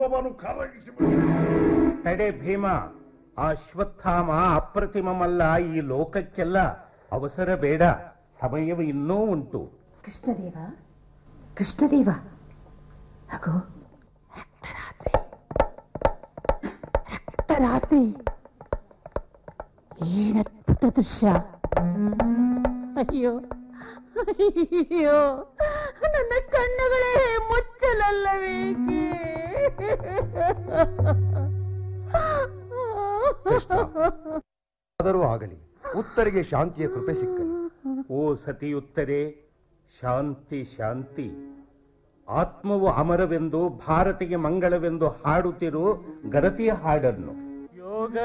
ಅವನು ಕರಗಿಸಿ ತಡೆ ಭೀಮ ಆ ಅಶ್ವತ್ಥಾಮ ಅಪ್ರತಿಮಮಲ್ಲ ಈ ಲೋಕಕ್ಕೆಲ್ಲ ಅವಸರ ಬೇಡ ಸಮಯವು ಇನ್ನೂ ಉಂಟು ಕೃಷ್ಣದೇವ ಕೃಷ್ಣದೇವ ಹಾಗೋ ರಕ್ತರಾತ್ರಿ ರಕ್ತರಾತ್ರಿ ಏನದ್ಭುತ ದೃಶ್ಯ ಅಯ್ಯೋ ಅಯ್ಯೋ ನನ್ನ ಕಣ್ಣುಗಳೇ ಮುಚ್ಚಲಲ್ಲಬೇಕೆ ಆದರೂ ಆಗಲಿ ಉತ್ತರಿಗೆ ಶಾಂತಿಯ ಕೃಪೆ ಸಿಕ್ಕಲಿ ಓ ಸತಿಯುತ್ತರೆ ಶಾಂತಿ ಶಾಂತಿ ಆತ್ಮವು ಅಮರವೆಂದು ಭಾರತಿಗೆ ಮಂಗಳವೆಂದು ಹಾಡುತ್ತಿರು ಗರತಿಯ ಹಾಡನ್ನು